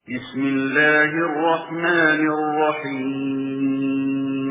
بسم الله الرحمن الرحيم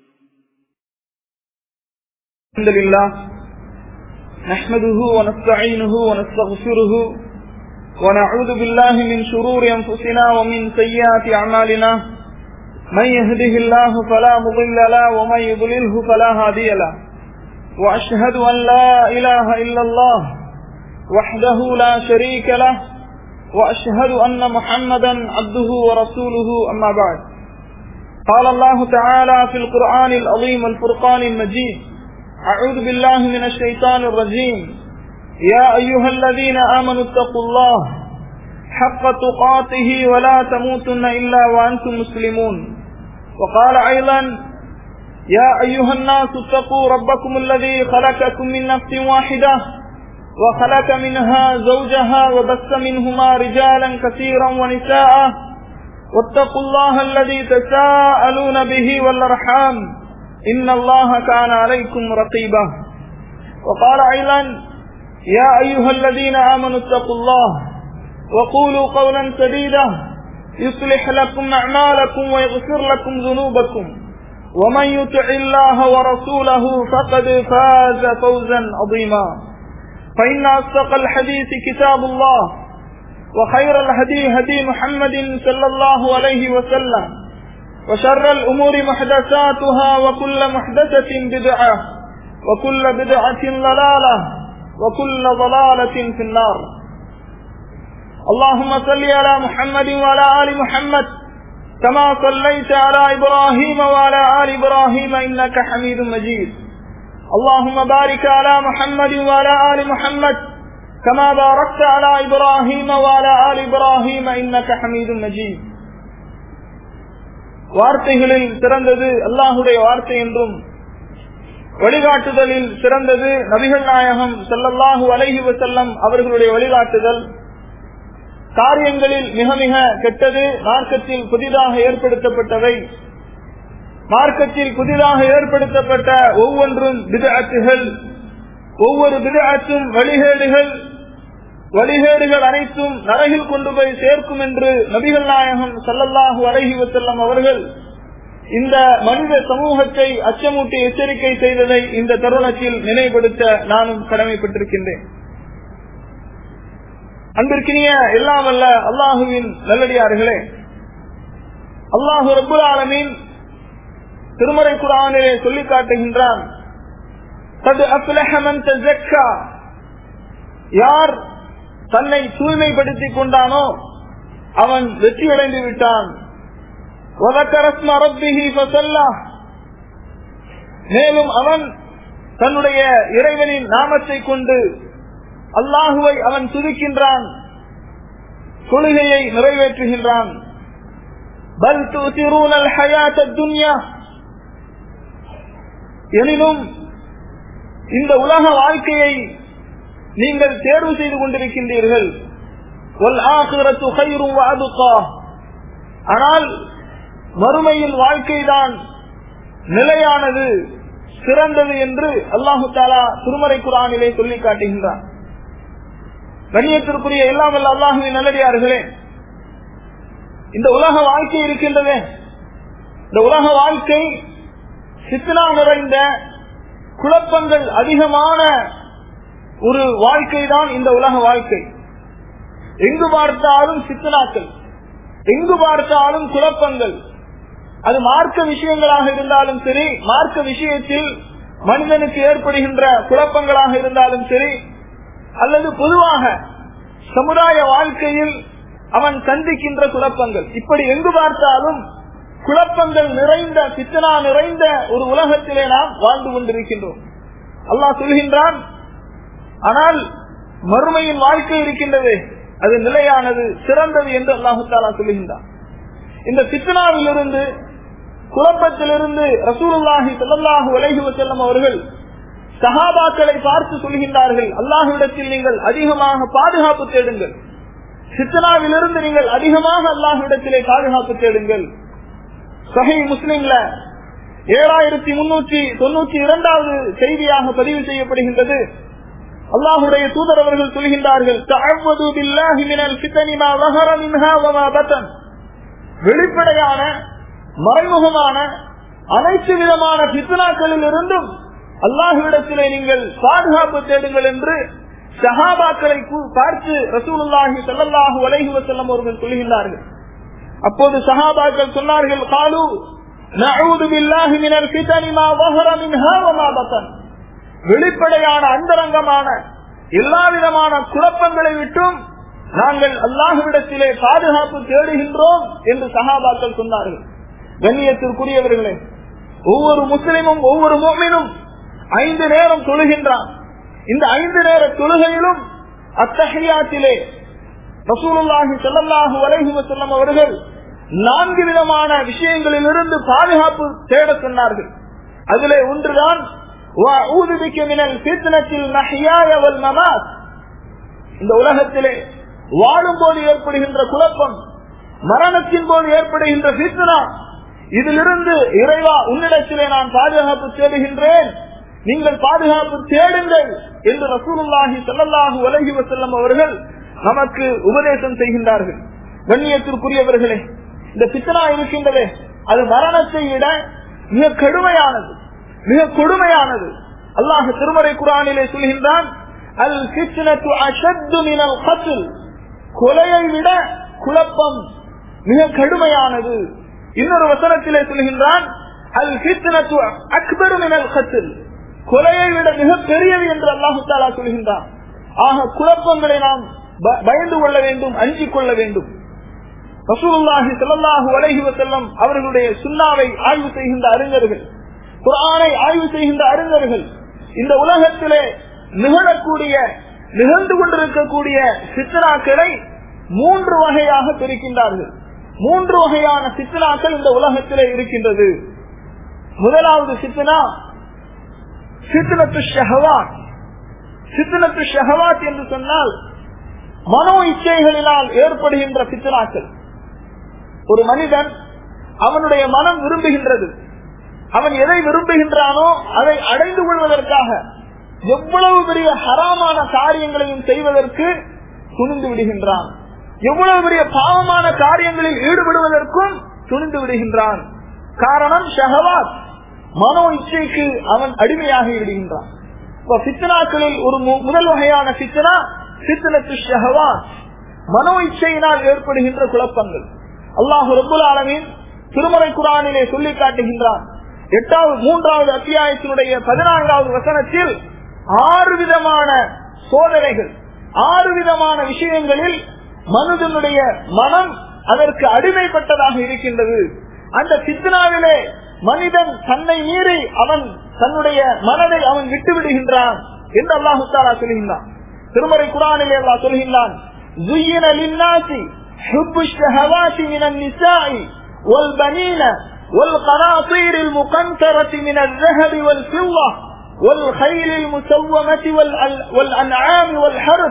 الحمد لله نحمده ونستعينه ونستغفره ونعوذ بالله من شرور أنفسنا ومن سيئات أعمالنا من يهده الله فلا مضل له ومن يضلله فلا هادي له وأشهد أن لا إله إلا الله وحده لا شريك له وأشهد أن محمدا عبده ورسوله أما بعد قال الله تعالى في القرآن العظيم الفرقان المجيد أعوذ بالله من الشيطان الرجيم يا أيها الذين آمنوا اتقوا الله حق تقاته ولا تموتن إلا وأنتم مسلمون وقال أيضا يا أيها الناس اتقوا ربكم الذي خلقكم من نفس واحدة وخلق منها زوجها وبث منهما رجالا كثيرا ونساء واتقوا الله الذي تساءلون به والأرحام إن الله كان عليكم رقيبا وقال أيضا يا أيها الذين آمنوا اتقوا الله وقولوا قولا سديدا يصلح لكم أعمالكم ويغفر لكم ذنوبكم ومن يطع الله ورسوله فقد فاز فوزا عظيما فإن أصدق الحديث كتاب الله وخير الهدي هدي محمد صلى الله عليه وسلم وشر الأمور محدثاتها وكل محدثة بدعة وكل بدعة ضلالة وكل ضلالة في النار اللهم صل على محمد وعلى آل محمد كما صليت على إبراهيم وعلى آل إبراهيم إنك حميد مجيد اللهم بارك على محمد وعلى آل محمد كما باركت على إبراهيم وعلى آل إبراهيم إنك حميد مجيد வார்த்தைகளில் சிறந்தது அல்லாஹுடைய வார்த்தை என்றும் வழிகாட்டுதலில் சிறந்தது நபிகள் நாயகம் செல்லல்லாஹு அலைஹி வசல்லம் அவர்களுடைய வழிகாட்டுதல் காரியங்களில் மிக மிக கெட்டது மார்க்கத்தில் புதிதாக ஏற்படுத்தப்பட்டவை மார்க்கத்தில் புதிதாக ஏற்படுத்தப்பட்ட ஒவ்வொன்றும் விதஅத்துகள் ஒவ்வொரு விதஅத்தும் வழிகேடுகள் வழிகேடுகள் அனைத்தும் நரகில் கொண்டு போய் சேர்க்கும் என்று நபிகள் நாயகம் சல்லல்லாஹு அலஹி வசல்லம் அவர்கள் இந்த மனித சமூகத்தை அச்சமூட்டி எச்சரிக்கை செய்ததை இந்த தருணத்தில் நினைவுபடுத்த நானும் கடமைப்பட்டிருக்கின்றேன் அன்பிற்கினிய எல்லாம் அல்ல அல்லாஹுவின் நல்லடியார்களே அல்லாஹு ரபுல் ஆலமீன் திருமறை குரானிலே சொல்லி காட்டுகின்றான் யார் தன்னை தூய்மைப்படுத்திக் கொண்டானோ அவன் வெற்றியடைந்து விட்டான் மேலும் அவன் தன்னுடைய இறைவனின் நாமத்தை கொண்டு அல்லாஹுவை அவன் துதிக்கின்றான் கொள்கையை நிறைவேற்றுகின்றான் பல் துசிரூனல் ஹயாத் துன்யா எனினும் இந்த உலக வாழ்க்கையை நீங்கள் தேர்வு செய்து கொண்டிருக்கின்றீர்கள் ஆனால் மறுமையின் வாழ்க்கைதான் நிலையானது சிறந்தது என்று அல்லாஹு தாலா திருமறை குரானிலே சொல்லி காட்டுகின்றான் கண்ணியத்திற்குரிய எல்லாம் அல்ல அல்லாஹுவின் நல்லடியார்களே இந்த உலக வாழ்க்கை இருக்கின்றதே இந்த உலக வாழ்க்கை சித்தனா நிறைந்த குழப்பங்கள் அதிகமான ஒரு வாழ்க்கை தான் இந்த உலக வாழ்க்கை எங்கு பார்த்தாலும் சித்தனாக்கள் எங்கு பார்த்தாலும் குழப்பங்கள் அது மார்க்க விஷயங்களாக இருந்தாலும் சரி மார்க்க விஷயத்தில் மனிதனுக்கு ஏற்படுகின்ற குழப்பங்களாக இருந்தாலும் சரி அல்லது பொதுவாக சமுதாய வாழ்க்கையில் அவன் சந்திக்கின்ற குழப்பங்கள் இப்படி எங்கு பார்த்தாலும் குழப்பங்கள் நிறைந்த சித்தனா நிறைந்த ஒரு உலகத்திலே நாம் வாழ்ந்து கொண்டிருக்கின்றோம் அல்லாஹ் சொல்கின்றான் ஆனால் மறுமையின் வாழ்க்கை இருக்கின்றது அது நிலையானது சிறந்தது என்று அல்லாஹு தாலா சொல்லுகின்றான் இந்த சித்தனாவிலிருந்து குழப்பத்திலிருந்து ரசூலுல்லாஹி செல்லல்லாஹு உலகி செல்லும் அவர்கள் சகாபாக்களை பார்த்து சொல்கின்றார்கள் அல்லாஹுவிடத்தில் நீங்கள் அதிகமாக பாதுகாப்பு தேடுங்கள் சித்தனாவிலிருந்து நீங்கள் அதிகமாக அல்லாஹுவிடத்திலே பாதுகாப்பு தேடுங்கள் சஹை முஸ்லிம்ல ஏழாயிரத்தி முன்னூற்றி தொன்னூற்றி இரண்டாவது செய்தியாக பதிவு செய்யப்படுகின்றது அல்லாஹுடைய தூதர் அவர்கள் சொல்கின்றார்கள் தஅவ்வது பில்லாஹி மினல் ஃபித்னி மா ظهر منها وما بطن வெளிப்படையான மறைமுகமான அனைத்து விதமான பித்னாக்களில் இருந்தும் அல்லாஹுவிடத்திலே நீங்கள் பாதுகாப்பு தேடுங்கள் என்று சஹாபாக்களை கு- பார்த்து ரசூலுல்லாஹி ஸல்லல்லாஹு அலைஹி வஸல்லம் அவர்கள் சொல்கின்றார்கள் அப்போது சஹாபாக்கள் சொன்னார்கள் காலு நஊது பில்லாஹி மினல் ஃபித்னி மா ظهر منها وما بطن வெளிப்படையான அந்தரங்கமான எல்லா விதமான குழப்பங்களை விட்டும் நாங்கள் அல்லாஹுவிடத்திலே பாதுகாப்பு தேடுகின்றோம் என்று சஹாபாக்கள் சொன்னார்கள் கண்ணியத்திற்குரியவர்களே ஒவ்வொரு முஸ்லிமும் ஒவ்வொரு மோமினும் ஐந்து நேரம் தொழுகின்றான் இந்த ஐந்து நேர தொழுகையிலும் அத்தஹியாத்திலே ரசூலுல்லாஹி ஸல்லல்லாஹு அலைஹி வஸல்லம் அவர்கள் நான்கு விதமான விஷயங்களில் இருந்து பாதுகாப்பு தேட சொன்னார்கள் அதிலே ஒன்றுதான் وَأَعُوذُ بِكَ مِنَ الْفِتْنَةِ الْمَحْيَايَ وَالْمَمَاتِ இந்த உலகத்திலே வாழும் போது ஏற்படுகின்ற குழப்பம் மரணத்தின் போது ஏற்படுகின்ற பித்னா இதிலிருந்து இறைவா உன்னிடத்திலே நான் பாதுகாப்பு தேடுகின்றேன் நீங்கள் பாதுகாப்பு தேடுங்கள் என்று ரசூலுல்லாஹி ஸல்லல்லாஹு அலைஹி வஸல்லம் அவர்கள் நமக்கு உபதேசம் செய்கின்றார்கள் கண்ணியத்திற்குரியவர்களே இந்த பித்னா இருக்கின்றதே அது மரணத்தை விட மிக கடுமையானது மிக கொடுமையானது அல்லாஹ் திருமறை குரானிலே சொல்கின்றான் அல் ஃபித்னத்து அஷத்து மினல் கத்ல் கொலையை விட குழப்பம் மிக கடுமையானது இன்னொரு வசனத்திலே சொல்கின்றான் அல் ஃபித்னத்து அக்பர் மினல் கத்ல் கொலையை விட மிக பெரியது என்று அல்லாஹு தாலா சொல்கின்றான் ஆக குழப்பங்களை நாம் ப- பயந்து கொள்ள வேண்டும் அஞ்சிக் கொள்ள வேண்டும் ரசூலுல்லாஹி ஸல்லல்லாஹு அலைஹி வஸல்லம் அவர்களுடைய சுன்னாவை ஆய்வு செய்கின்ற அறிஞர்கள் குர்ஆனை ஆய்வு செய்கின்ற அறிஞர்கள் இந்த உலகத்திலே நிகழக்கூடிய நிகழ்ந்து கொண்டிருக்கக்கூடிய சித்தனாக்களை மூன்று வகையாக பிரிக்கின்றார்கள் மூன்று வகையான சித்தனாக்கள் இந்த உலகத்திலே இருக்கின்றது முதலாவது சித்தனா சித்தனத்து ஷஹவாத் சித்தனத்து ஷஹவாத் என்று சொன்னால் மனோ இச்சைகளினால் ஏற்படுகின்ற சித்தனாக்கள் ஒரு மனிதன் அவனுடைய மனம் விரும்புகின்றது அவன் எதை விரும்புகின்றானோ அதை அடைந்து கொள்வதற்காக எவ்வளவு பெரிய ஹராமான காரியங்களையும் செய்வதற்கு துணிந்து விடுகின்றான் எவ்வளவு பெரிய பாவமான காரியங்களில் ஈடுபடுவதற்கும் துணிந்து விடுகின்றான் காரணம் ஷஹவாத் மனோ இச்சைக்கு அவன் அடிமையாகி விடுகின்றான் இப்ப பித்தனாக்களில் ஒரு மு- முதல் வகையான பித்தனா பித்தனத்து ஷஹவாத் மனோ இச்சையினால் ஏற்படுகின்ற குழப்பங்கள் அல்லாஹு ரபுல் ஆலமீன் திருமறை குரானிலே சொல்லி காட்டுகின்றான் எட்டாவது மூன்றாவது அத்தியாயத்தினுடைய பதினான்காவது வசனத்தில் ஆறு விதமான சோதனைகள் ஆறு விதமான விஷயங்களில் மனிதனுடைய மனம் அதற்கு அடிமைப்பட்டதாக இருக்கின்றது அந்த சித்தனாவிலே மனிதன் தன்னை மீறி அவன் தன்னுடைய மனதை அவன் விட்டு விடுகின்றான் என்று அல்லாஹு தாலா சொல்கின்றான் திருமறை குரானிலே அல்லாஹ் சொல்கின்றான் زين للناس حب الشهوات من النساء والبنين والقناطير المقنطرة من الذهب والفضة والخيل المسومة والأل- والأنعام والحرث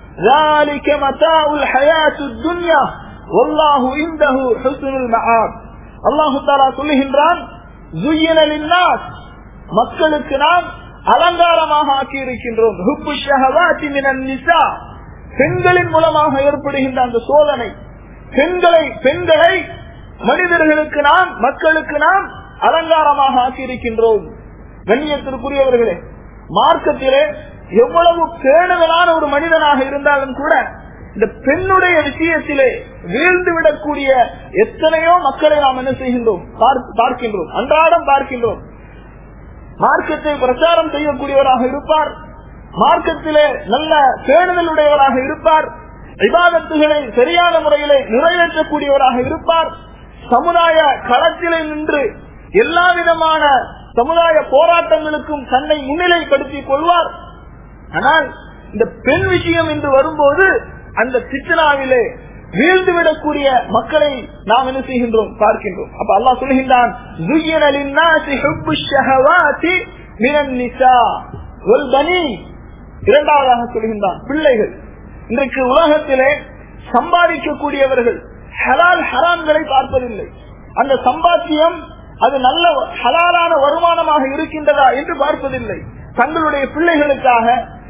ذلك متاع الحياة الدنيا والله عنده حسن المعاب الله تعالى சொல்லுகின்றான் زين للناس மக்களுக்கு நாம் அலங்காரமாக ஆக்கி இருக்கின்றோம் ஹுப்பு ஷஹவாத்தி மினன் நிசா பெண்களின் மூலமாக ஏற்படுகின்ற அந்த சோதனை பெண்களை பெண்களை மனிதர்களுக்கு நாம் மக்களுக்கு நாம் அலங்காரமாக ஆக்கியிருக்கின்றோம் கண்ணியத்திற்குரியவர்களே மார்க்கத்திலே எவ்வளவு பேணுதலான ஒரு மனிதனாக இருந்தாலும் கூட இந்த பெண்ணுடைய விஷயத்திலே வீழ்ந்து விடக்கூடிய எத்தனையோ மக்களை நாம் என்ன செய்கின்றோம் பார்க்க- பார்க்கின்றோம் அன்றாடம் பார்க்கின்றோம் மார்க்கத்தை பிரச்சாரம் செய்யக்கூடியவராக இருப்பார் மார்க்கத்திலே நல்ல பேணுதலுடையவராக இருப்பார் விவாதத்துகளை சரியான முறையிலே நிறைவேற்றக்கூடியவராக இருப்பார் சமுதாய களத்திலே நின்று எல்லா விதமான சமுதாய போராட்டங்களுக்கும் தன்னை முன்னிலைப்படுத்திக் கொள்வார் ஆனால் இந்த பெண் விஷயம் என்று வரும்போது அந்த சித்தனாவிலே வீழ்ந்து விடக்கூடிய மக்களை நாம் என்ன செய்கின்றோம் பார்க்கின்றோம் அப்ப அல்லாஹ் சொல்கின்றான் "زُيِّنَ لِلنَّاسِ حُبُّ الشَّهَوَاتِ مِنَ النِّسَاءِ وَالْبَنِينَ." இரண்டாவதாக சொல்கின்றான் பிள்ளைகள் இன்றைக்கு உலகத்திலே சம்பாதிக்கக்கூடியவர்கள் ஹலால் ஹராம்களை பார்ப்பதில்லை அந்த சம்பாத்தியம் அது நல்ல ஹலாலான வருமானமாக இருக்கின்றதா என்று பார்ப்பதில்லை தங்களுடைய பிள்ளைகளுக்காக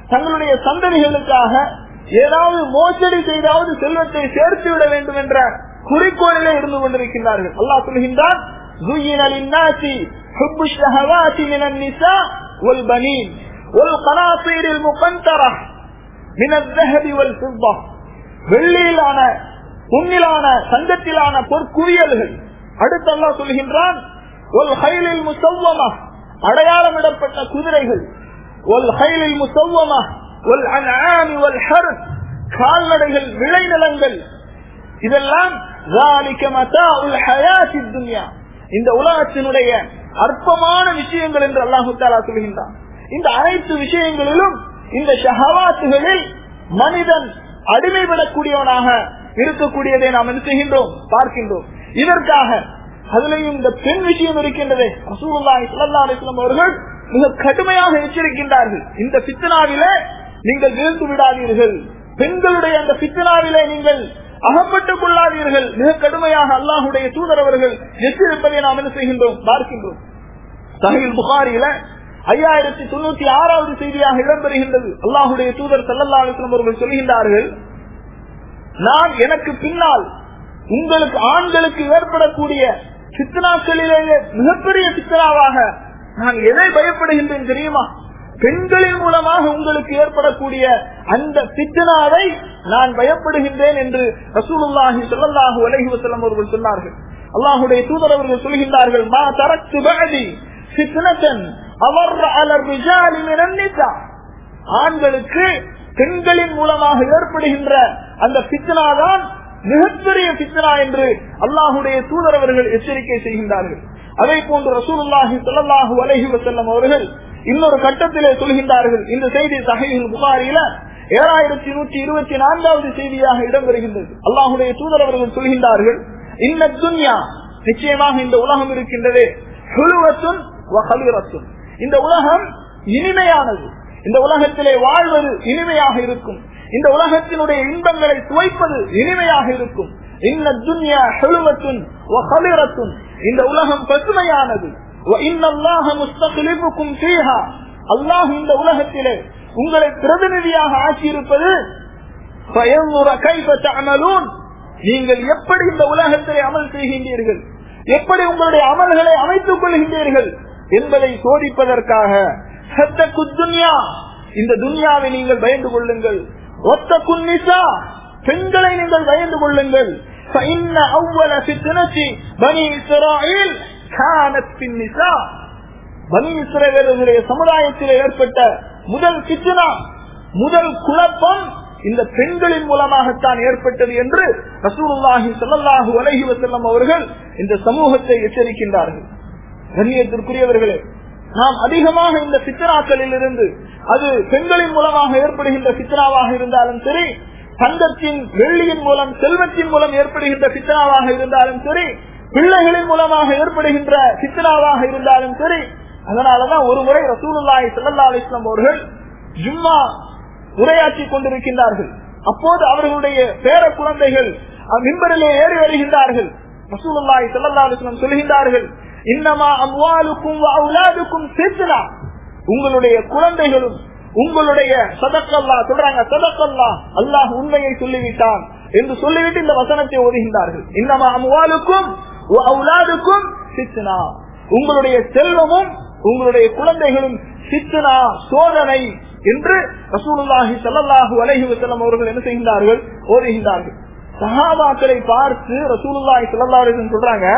தங்களுடைய சந்ததிகளுக்காக ஏதாவது மோசடி செய்தாவது செல்வத்தை சேர்த்து விட வேண்டும் என்ற குறிக்கோளிலே இருந்து கொண்டிருக்கின்றார்கள் அல்லாஹ் சொல்கின்றான் زين للناس حب الشهوات من النساء والبنين والقناطير المقنطرة من الذهب والفضة வெள்ளியிலான பொன்னிலான தங்கத்திலான பொற்குவியல்கள் அடுத்து அல்லாஹ் சொல்கின்றான் ஒல் ஹைலில் முசவ்வமா அடையாளமிடப்பட்ட குதிரைகள் ஒல் ஹைலில் முசவ்வமா ஒல் அன்ஆமி வல் ஹர்ஸ் கால்நடைகள் விளைநிலங்கள் இதெல்லாம் ذَلِكَ مَتَاعُ الْحَيَاةِ الدُّنْيَا இந்த உலகத்தினுடைய அற்பமான விஷயங்கள் என்று அல்லாஹு தாலா சொல்கின்றான் இந்த அனைத்து விஷயங்களிலும் இந்த ஷஹவாத்துகளில் மனிதன் அடிமைப்படக்கூடியவனாக இருக்கக்கூடியதை நாம் என்ன செய்கின்றோம் பார்க்கின்றோம் இதற்காக அதுலயும் இந்த பெண் விஷயம் இருக்கின்றதே ரசூலுல்லாஹி ஸல்லல்லாஹு அலைஹி வஸல்லம் அவர்கள் மிக கடுமையாக எச்சரிக்கின்றார்கள் இந்த பித்தனாவிலே நீங்கள் வீழ்ந்து விடாதீர்கள் பெண்களுடைய அந்த பித்தனாவிலே நீங்கள் அகப்பட்டுக் கொள்ளாதீர்கள் மிக கடுமையாக அல்லாஹுடைய தூதர் அவர்கள் எச்சரிப்பதை நாம் என்ன செய்கின்றோம் பார்க்கின்றோம் சஹீல் புகாரியில ஐயாயிரத்தி தொண்ணூத்தி ஆறாவது செய்தியாக இடம்பெறுகின்றது அல்லாஹுடைய தூதர் சல்லல்லா அலிஸ்லாம் அவர்கள் சொல்கின்றார்கள் நான் எனக்கு பின்னால் உங்களுக்கு ஆண்களுக்கு ஏற்படக்கூடிய சித்தனாக்களிலேயே மிகப்பெரிய சித்தனாவாக நான் எதை பயப்படுகின்றேன் தெரியுமா பெண்களின் மூலமாக உங்களுக்கு ஏற்படக்கூடிய அந்த சித்தனாவை நான் பயப்படுகின்றேன் என்று ரசூலுல்லாஹி ஸல்லல்லாஹு அலைஹி வஸல்லம் அவர்கள் சொன்னார்கள் அல்லாஹ்வுடைய தூதர் அவர்கள் சொல்கின்றார்கள் மா தரக்து பஅதி ஃபித்னத்தன் அவர்ர அலர் ரிஜாலி மினன் நிசா ஆண்களுக்கு பெண்களின் மூலமாக ஏற்படுகின்ற அந்த பித்னா தான் மிகப்பெரிய பித்னா என்று அல்லாஹுடைய தூதர் அவர்கள் எச்சரிக்கை செய்கின்றார்கள் அதே போன்று ரசூலுல்லாஹி ஸல்லல்லாஹு அலைஹி வஸல்லம் அவர்கள் இன்னொரு கட்டத்திலே சொல்கின்றார்கள் இந்த செய்தி சஹீஹுல் புகாரியில ஏழாயிரத்தி நூற்றி இருபத்தி நான்காவது செய்தியாக இடம்பெறுகின்றது அல்லாஹுடைய தூதர் அவர்கள் சொல்கின்றார்கள் இன்ன துன்யா நிச்சயமாக இந்த உலகம் இருக்கின்றதே ஹுலுவத்துன் வஹலிரத்துன் இந்த உலகம் இனிமையானது இந்த உலகத்திலே வாழ்வது இனிமையாக இருக்கும் இந்த உலகத்தினுடைய இன்பங்களை சுவைப்பது இனிமையாக இருக்கும் இன்ன துன்யா ஹெழுவத்துன் வஹலிரத்துன் இந்த உலகம் பசுமையானது அல்லாஹ் இந்த உலகத்திலே உங்களை பிரதிநிதியாக ஆக்கியிருப்பது நீங்கள் எப்படி இந்த உலகத்திலே அமல் செய்கின்றீர்கள் எப்படி உங்களுடைய அமல்களை அமைத்துக் கொள்கின்றீர்கள் என்பதை சோதிப்பதற்காக சத்த குத்துன்யா இந்த துன்யாவை நீங்கள் பயந்து கொள்ளுங்கள் ஒத்த குன்னிசா பெண்களை நீங்கள் பயந்து கொள்ளுங்கள் فإن أول فتنة بني إسرائيل كانت في النساء பனி இஸ்ரேலர்களுடைய சமுதாயத்தில் ஏற்பட்ட முதல் கிச்சனா முதல் குழப்பம் இந்த பெண்களின் மூலமாகத்தான் ஏற்பட்டது என்று ரசூலுல்லாஹி ஸல்லல்லாஹு அலைஹி வஸல்லம் அவர்கள் இந்த சமூகத்தை எச்சரிக்கின்றார்கள் கண்ணியத்திற்குரியவர்களே நாம் அதிகமாக இந்த சித்தனாக்களில் இருந்து அது பெண்களின் மூலமாக ஏற்படுகின்ற சித்தனாவாக இருந்தாலும் சரி தங்கத்தின் வெள்ளியின் மூலம் செல்வத்தின் மூலம் ஏற்படுகின்ற சித்தனாவாக இருந்தாலும் சரி பிள்ளைகளின் மூலமாக ஏற்படுகின்ற சித்தனாவாக இருந்தாலும் சரி அதனாலதான் ஒரு முறை ரசூலுல்லாஹி ஸல்லல்லாஹு அலைஹி வஸல்லம் அவர்கள் ஜும்மா உரையாற்றி கொண்டிருக்கின்றார்கள் அப்போது அவர்களுடைய பேர குழந்தைகள் மின்பரிலே ஏறி வருகின்றார்கள் ரசூலுல்லாஹி ஸல்லல்லாஹு அலைஹி வஸல்லம் சொல்கின்றார்கள் இன்னமா அம்வாலுக்கும் அவுலாதுக்கும் சித்னா உங்களுடைய குழந்தைகளும் உங்களுடைய சதக்கல்லா சொல்றாங்க சதக்கல்லா அல்லாஹ் உண்மையை சொல்லிவிட்டான் என்று சொல்லிவிட்டு இந்த வசனத்தை ஓதுகின்றார்கள் இன்னமா அம்வாலுக்கும் அவுலாதுக்கும் சித்னா உங்களுடைய செல்வமும் உங்களுடைய குழந்தைகளும் சித்தனா சோதனை என்று ரசூலுல்லாஹி ஸல்லல்லாஹு அலைஹி வஸல்லம் அவர்கள் என்ன செய்கின்றார்கள் ஓதுகின்றார்கள் சஹாபாக்களை பார்த்து ரசூலுல்லாஹி ஸல்லல்லாஹு அலைஹி வஸல்லம் சொல்றாங்க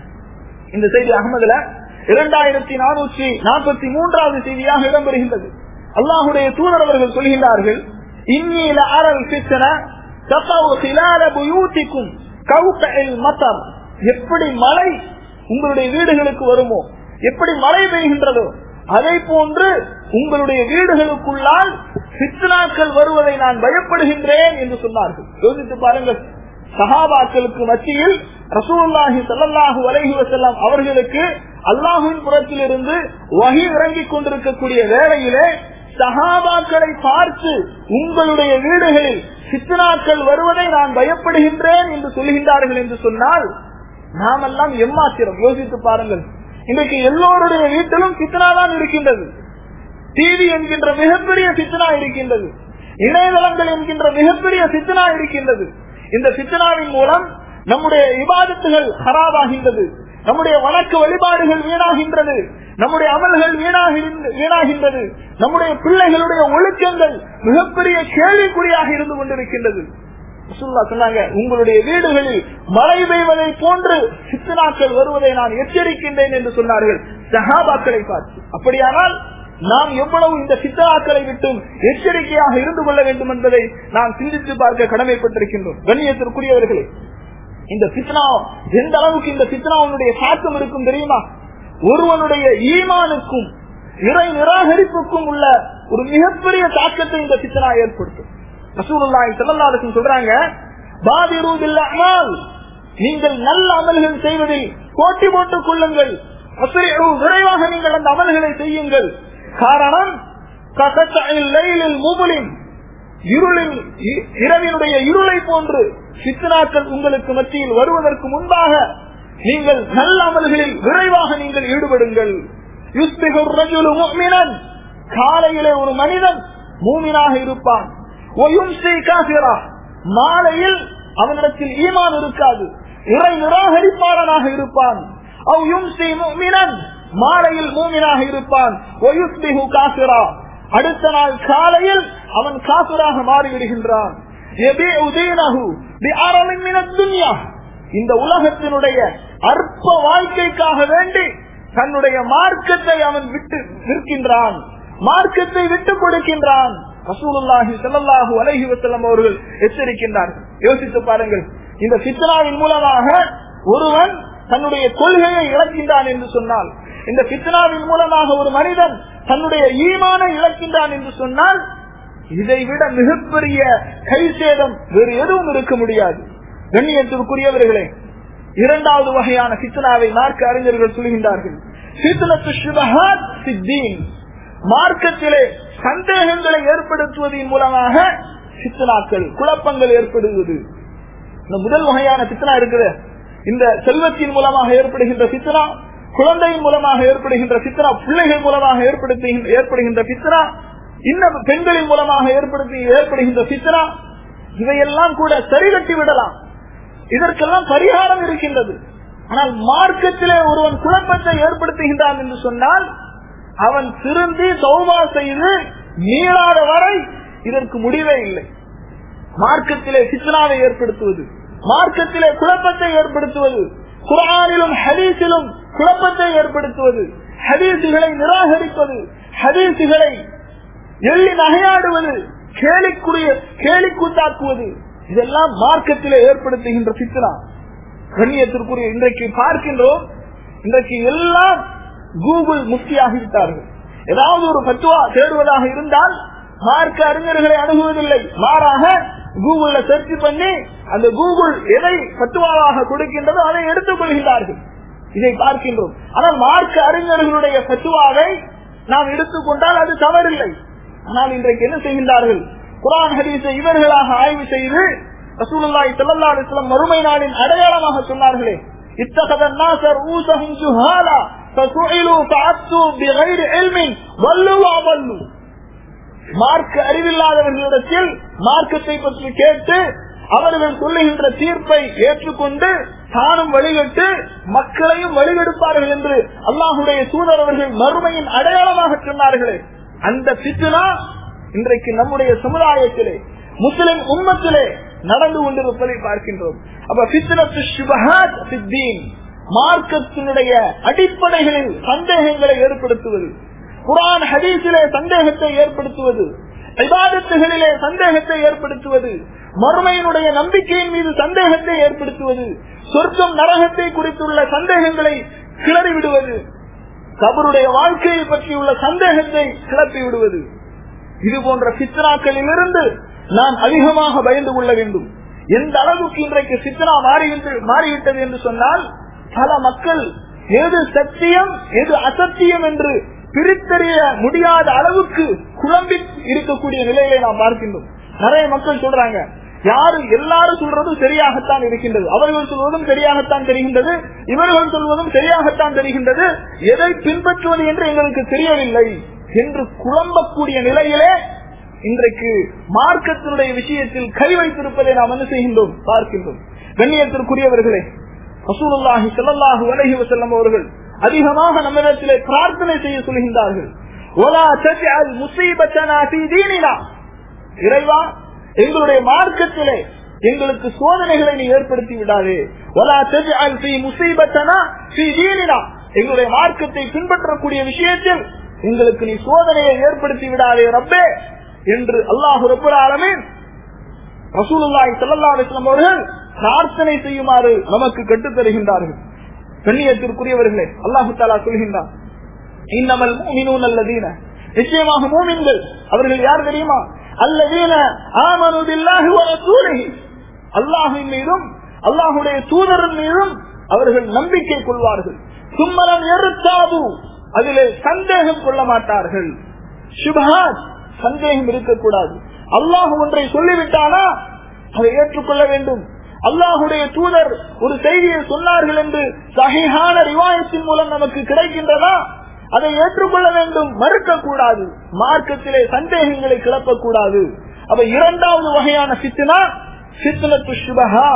இந்த செய்தி அகமதுல இரண்டாயிரத்தி நானூற்றி நாற்பத்தி மூன்றாவது செய்தியாக இடம்பெறுகின்றது அல்லாஹுடைய தூதர் அவர்கள் சொல்கின்றார்கள் இன்னில அரல் சித்தன தப்பவு சிலால புயூத்திக்கும் கவுக்கையில் மத்தம் எப்படி மழை உங்களுடைய வீடுகளுக்கு வருமோ எப்படி மழை பெய்கின்றதோ அதை போன்று உங்களுடைய வீடுகளுக்குள்ளால் சித்தனாக்கள் வருவதை நான் பயப்படுகின்றேன் என்று சொன்னார்கள் யோசித்து பாருங்கள் சஹாபாக்களுக்கு மத்தியில் ரசூல்லாஹி சல்லாஹூ அலஹி வசல்லாம் அவர்களுக்கு அல்லாஹுவின் புறத்தில் இருந்து வகி இறங்கிக் கொண்டிருக்கக்கூடிய வேளையிலே சஹாபாக்களை பார்த்து உங்களுடைய வீடுகளில் சித்தனாக்கள் வருவதை நான் பயப்படுகின்றேன் என்று சொல்கின்றார்கள் என்று சொன்னால் நாமெல்லாம் எம்மாத்திரம் யோசித்து பாருங்கள் இன்றைக்கு எல்லோருடைய வீட்டிலும் சித்தனா தான் இருக்கின்றது டிவி என்கின்ற மிகப்பெரிய சித்தனா இருக்கின்றது இணையதளங்கள் என்கின்ற மிகப்பெரிய சித்தனா இருக்கின்றது இந்த சித்தனாவின் மூலம் நம்முடைய இபாதத்துகள் ஹராபாகின்றது நம்முடைய வணக்க வழிபாடுகள் வீணாகின்றது நம்முடைய அமல்கள் வீணாகின்ற- வீணாகின்றது நம்முடைய பிள்ளைகளுடைய ஒழுக்கங்கள் மிகப்பெரிய கேள்விக்குறியாக இருந்து கொண்டிருக்கின்றது ரசூலுல்லா சொன்னாங்க உங்களுடைய வீடுகளில் மழை பெய்வதை போன்று சித்தனாக்கள் வருவதை நான் எச்சரிக்கின்றேன் என்று சொன்னார்கள் சஹாபாக்களை பார்த்து அப்படியானால் நாம் எவ்வளவு இந்த சித்தனாக்களை விட்டும் எச்சரிக்கையாக இருந்து கொள்ள வேண்டும் என்பதை நாம் சிந்தித்து பார்க்க கடமைப்பட்டிருக்கின்றோம் கண்ணியத்திற்குரியவர்களே இந்த பித்னா எந்த அளவுக்கு இந்த பித்னாவுடைய தாக்கம் இருக்கும் தெரியுமா ஒருவனுடைய ஈமானுக்கும் இறை நிராகரிப்புக்கும் உள்ள ஒரு மிகப்பெரிய தாக்கத்தை இந்த பித்னா ஏற்படுத்தும் ரசூலுல்லாஹி ஸல்லல்லாஹு அலைஹி வஸல்லம் சொல்றாங்க பாதிரு பில் அமால் நீங்கள் நல்ல அமல்கள் செய்வதில் போட்டி போட்டுக் கொள்ளுங்கள் அஸ்ரிஉ, விரைவாக நீங்கள் அந்த அமல்களை செய்யுங்கள் காரணம் கசத்தஇல் லைலில் முபலின் இருளில் இ- இரவினுடைய இருளை போன்று சித்தனாக்கள் உங்களுக்கு மத்தியில் வருவதற்கு முன்பாக நீங்கள் நல்ல அமல்களில் விரைவாக நீங்கள் ஈடுபடுங்கள் யுஸ்பிகு الرجل مؤمنا காலையிலே ஒரு மனிதன் மூமினாக இருப்பான் ويمسي كافرا மாலையில் அவனிடத்தில் ஈமான் இருக்காது இறை நிராகரிப்பாளனாக இருப்பான் அவ் யும்சி முஃமினன் மாலையில் மூமினாக இருப்பான் ويصبح كافرا அடுத்த நாள் காலையில் அவன் காசுராக மாறிவிடுகின்றான் يبيع دينه بعرض من الدنيا. இந்த உலகத்தினுடைய அற்ப வாழ்க்கைக்காக வேண்டி தன்னுடைய மார்க்கத்தை அவன் விட்டு விற்கின்றான் மார்க்கத்தை விட்டுக் கொடுக்கின்றான் ரசூலுல்லாஹி ஸல்லல்லாஹு அலைஹி வஸல்லம் அவர்கள் எச்சரிக்கின்றார்கள் யோசித்து பாருங்கள் இந்த ஃபித்னாவின் மூலமாக ஒருவன் தன்னுடைய கொள்கையை இழக்கின்றான் என்று சொன்னால் இந்த ஃபித்னாவின் மூலமாக ஒரு மனிதன் தன்னுடைய ஈமானை இழக்கின்றான் என்று சொன்னால் இதை விட மிகப்பெரிய கை சேதம் வேறு எதுவும் இருக்க முடியாது கண்ணியத்திற்குரியவர்களே இரண்டாவது வகையான ஃபித்னாவை மார்க்க அறிஞர்கள் சொல்கின்றார்கள் ஃபித்னத்து ஷுபஹாத் ஃபித்தீன். மார்க்கத்திலே சந்தேகங்களை ஏற்படுத்துவதன் மூலமாக சித்தனாக்கள் குழப்பங்கள் ஏற்படுவது இந்த முதல் வகையான சித்தனா இருக்குது இந்த செல்வத்தின் மூலமாக ஏற்படுகின்ற சித்தனா குழந்தையின் மூலமாக ஏற்படுகின்ற சித்தனா பிள்ளைகள் மூலமாக ஏற்படுத்துகின்ற ஏற்படுகின்ற சித்தனா இன்னும் பெண்களின் மூலமாக ஏற்படுத்தி ஏற்படுகின்ற சித்தனா இவையெல்லாம் கூட சரிகட்டி விடலாம் இதற்கெல்லாம் பரிகாரம் இருக்கின்றது ஆனால் மார்க்கத்திலே ஒருவன் குழப்பத்தை ஏற்படுத்துகின்றான் என்று சொன்னால் அவன் திருந்தி சௌபா செய்து மீளாத வரை இதற்கு முடிவே இல்லை மார்க்கத்திலே சித்தனாவை ஏற்படுத்துவது மார்க்கத்திலே குழப்பத்தை ஏற்படுத்துவது குரானிலும் ஹதீஸிலும் குழப்பத்தை ஏற்படுத்துவது ஹதீசுகளை நிராகரிப்பது ஹதீசுகளை எள்ளி நகையாடுவது கேலிக்குரிய கேலிக்கூத்தாக்குவது இதெல்லாம் மார்க்கத்திலே ஏற்படுத்துகின்ற சித்தனா கண்ணியத்திற்குரிய இன்றைக்கு பார்க்கின்றோம் இன்றைக்கு எல்லாம் கூகுள் முக்தியாகிவிட்டார்கள் ஏதாவது ஒரு பத்துவா தேடுவதாக இருந்தால் மார்க்க அறிஞர்களை அணுகுவதில்லை மாறாக கூகுள்ல சர்ச் பண்ணி அந்த கூகுள் எதை பத்துவாவாக கொடுக்கின்றதோ அதை எடுத்துக் கொள்கின்றார்கள் இதை பார்க்கின்றோம் ஆனால் மார்க்க அறிஞர்களுடைய பத்துவாவை நாம் எடுத்துக்கொண்டால் அது தவறில்லை ஆனால் இன்றைக்கு என்ன செய்கின்றார்கள் குரான் ஹதீஸை இவர்களாக ஆய்வு செய்து ரசூலுல்லாஹி ஸல்லல்லாஹு அலைஹி வஸல்லம் மறுமை நாளின் அடையாளமாக சொன்னார்களே இத்தகத நாசர் ஊசஹும் ஜுஹாலா فسئلوا فأتوا بغير علم ضلوا وأضلوا மார்க்க அறிவில்லாதவர்களிடத்தில் மார்க்கத்தை பற்றி கேட்டு அவர்கள் சொல்லுகின்ற தீர்ப்பை ஏற்றுக்கொண்டு தானும் வழிகட்டு மக்களையும் வழிகெடுப்பார்கள் என்று அல்லாஹுடைய தூதர் அவர்கள் மறுமையின் அடையாளமாக சொன்னார்களே அந்த பித்துனா இன்றைக்கு நம்முடைய சமுதாயத்திலே முஸ்லிம் உம்மத்திலே நடந்து கொண்டிருப்பதை பார்க்கின்றோம் அப்ப பித்னத்து ஷுபஹாத் ஃபித்தீன் மார்க்கத்தினுடைய அடிப்படைகளில் சந்தேகங்களை ஏற்படுத்துவது குரான் ஹதீஸிலே சந்தேகத்தை ஏற்படுத்துவது விவாதத்துகளிலே சந்தேகத்தை ஏற்படுத்துவது மறுமையினுடைய நம்பிக்கையின் மீது சந்தேகத்தை ஏற்படுத்துவது சொர்க்கம் நரகத்தை குறித்துள்ள சந்தேகங்களை கிளறி விடுவது கபருடைய வாழ்க்கையை பற்றியுள்ள சந்தேகத்தை கிளப்பி விடுவது இது போன்ற சித்தனாக்களில் இருந்து நாம் அதிகமாக பயந்து கொள்ள வேண்டும் எந்த அளவுக்கு இன்றைக்கு சித்தனா மாறிவிட்டு மாறிவிட்டது என்று சொன்னால் பல மக்கள் எது சத்தியம் எது அசத்தியம் என்று பிரித்தறிய முடியாத அளவுக்கு குழம்பி இருக்கக்கூடிய நிலையை நாம் பார்க்கின்றோம் நிறைய மக்கள் சொல்றாங்க யாரு எல்லாரும் சொல்றதும் சரியாகத்தான் இருக்கின்றது அவர்கள் சொல்வதும் சரியாகத்தான் தெரிகின்றது இவர்கள் சொல்வதும் சரியாகத்தான் தெரிகின்றது எதை பின்பற்றுவது என்று எங்களுக்கு தெரியவில்லை என்று குழம்பக்கூடிய நிலையிலே இன்றைக்கு மார்க்கத்தினுடைய விஷயத்தில் கை வைத்திருப்பதை நாம் என்ன செய்கின்றோம் பார்க்கின்றோம் கண்ணியத்திற்குரியவர்களே ரசூலுல்லாஹி ஸல்லல்லாஹு அலைஹி வஸல்லம் அவர்கள் அதிகமாக நம்மிடத்திலே பிரார்த்தனை செய்ய சொல்கின்றார்கள் ஒலா தஜ்அல் முஸீபத்தனா ஃபீ தீனினா இறைவா எங்களுடைய மார்க்கத்திலே எங்களுக்கு சோதனைகளை நீ ஏற்படுத்தி விடாதே ஒலா தஜ்அல் ஃபீ முஸீபத்தனா ஃபீ தீனினா எங்களுடைய மார்க்கத்தை பின்பற்றக்கூடிய விஷயத்தில் எங்களுக்கு நீ சோதனையை ஏற்படுத்தி விடாதே ரப்பே என்று அல்லாஹு ரப்பல் ஆலமீன் ரசூலுல்லாஹி ஸல்லல்லாஹு அலைஹி வஸல்லம் அவர்கள் பிரார்த்தனை செய்யுமாறு நமக்கு கற்றுத் தருகின்றார்கள் கண்ணியத்திற்குரியவர்களே அல்லாஹு தாலா சொல்கின்றார் இன்னமல் மூமினூன் அல்லதீன நிச்சயமாக மூமின்கள் அவர்கள் யார் தெரியுமா அல்லதீன ஆமனு பில்லாஹி வ ரசூலிஹி அல்லாஹ்வின் மீதும் அல்லாஹ்வுடைய தூதரின் மீதும் அவர்கள் நம்பிக்கை கொள்வார்கள் சும்மலம் எருத்தாபு அதிலே சந்தேகம் கொள்ள மாட்டார்கள் சுபஹாத் சந்தேகம் இருக்கக்கூடாது அல்லாஹ் ஒன்றை சொல்லிவிட்டானா அதை ஏற்றுக்கொள்ள வேண்டும் அல்லாஹுடைய தூதர் ஒரு செய்தியை சொன்னார்கள் என்று சகையான ரிவாயத்தின் மூலம் நமக்கு கிடைக்கின்றதா அதை ஏற்றுக்கொள்ள வேண்டும் மறுக்க கூடாது மார்க்கத்திலே சந்தேகங்களை கிளப்பக்கூடாது அப்ப இரண்டாவது வகையான சித்தனா சித்தனத்து சுபஹா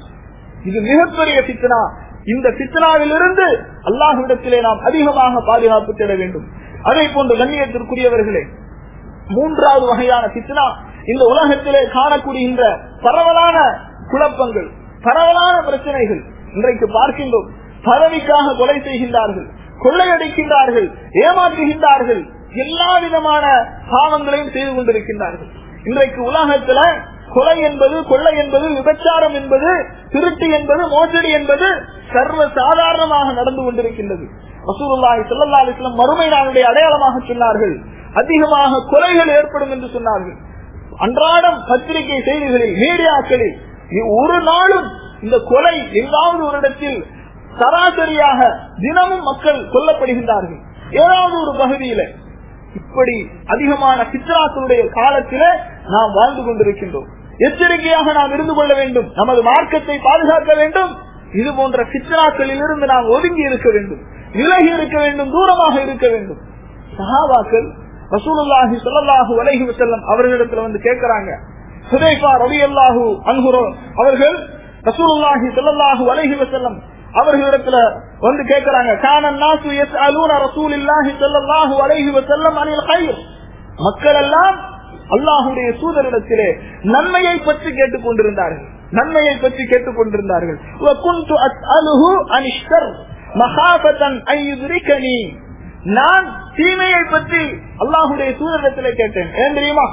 இது மிகப்பெரிய சித்தனா இந்த சித்தனாவிலிருந்து அல்லாஹ்விடத்திலே நாம் அதிகமாக பாதுகாப்பு தேட வேண்டும் அதே போன்று கண்ணியத்திற்குரியவர்களே மூன்றாவது வகையான சித்தனா இந்த உலகத்திலே காணக்கூடிகின்ற பரவலான குழப்பங்கள் பரவலான பிரச்சனைகள் இன்றைக்கு பார்க்கின்றோம் பதவிக்காக கொலை செய்கின்றார்கள் கொள்ளையடிக்கின்றார்கள் ஏமாற்றுகின்றார்கள் எல்லா விதமான பாவங்களையும் செய்து கொண்டிருக்கின்றார்கள் இன்றைக்கு உலகத்துல கொலை என்பது கொள்ளை என்பது விபச்சாரம் என்பது திருட்டு என்பது மோசடி என்பது சர்வ சாதாரணமாக நடந்து கொண்டிருக்கின்றது ரசூலுல்லாஹி ஸல்லல்லாஹு அலைஹி வஸல்லம் மறுமை நாளுடைய அடையாளமாக சொன்னார்கள் அதிகமாக கொலைகள் ஏற்படும் என்று சொன்னார்கள் அன்றாடம் பத்திரிகை செய்திகளில் மீடியாக்களில் ஒரு நாளும் இந்த கொலை எங்காவது ஒரு இடத்தில் சராசரியாக தினமும் மக்கள் கொல்லப்படுகின்றார்கள் ஏதாவது ஒரு பகுதியில இப்படி அதிகமான சித்ராக்களுடைய காலத்தில நாம் வாழ்ந்து கொண்டிருக்கின்றோம் எச்சரிக்கையாக நாம் இருந்து கொள்ள வேண்டும் நமது மார்க்கத்தை பாதுகாக்க வேண்டும் இது போன்ற சித்ராக்களில் இருந்து நாம் ஒதுங்கி இருக்க வேண்டும் விலகி இருக்க வேண்டும் தூரமாக இருக்க வேண்டும் சஹாபாக்கள் ரசூலுல்லாஹி ஸல்லல்லாஹு அலைஹி வஸல்லம் அவர்களிடத்துல வந்து கேக்குறாங்க சுதைஃபா ரலியல்லாஹு அன்ஹு அவர்கள் ரசூலுல்லாஹி ஸல்லல்லாஹு அலைஹி வஸல்லம் அவர்களிடத்துல வந்து கேக்குறாங்க கான நாசு யஸ்அலூன ரசூலில்லாஹி ஸல்லல்லாஹு அலைஹி வஸல்லம் அனில் கைர் மக்கள் எல்லாம் அல்லாஹுடைய தூதரிடத்திலே நன்மையை பற்றி கேட்டுக் கொண்டிருந்தார்கள் நன்மையை பற்றி கேட்டுக் கொண்டிருந்தார்கள் وَكُنْتُ أَسْأَلُهُ عَنِ الشَّرِّ مَخَافَةً أَنْ يُدْرِكَنِي நான் தீமையை பற்றி அல்லாஹுடைய தூதரிடத்திலே கேட்டேன் ஏன் தெரியுமா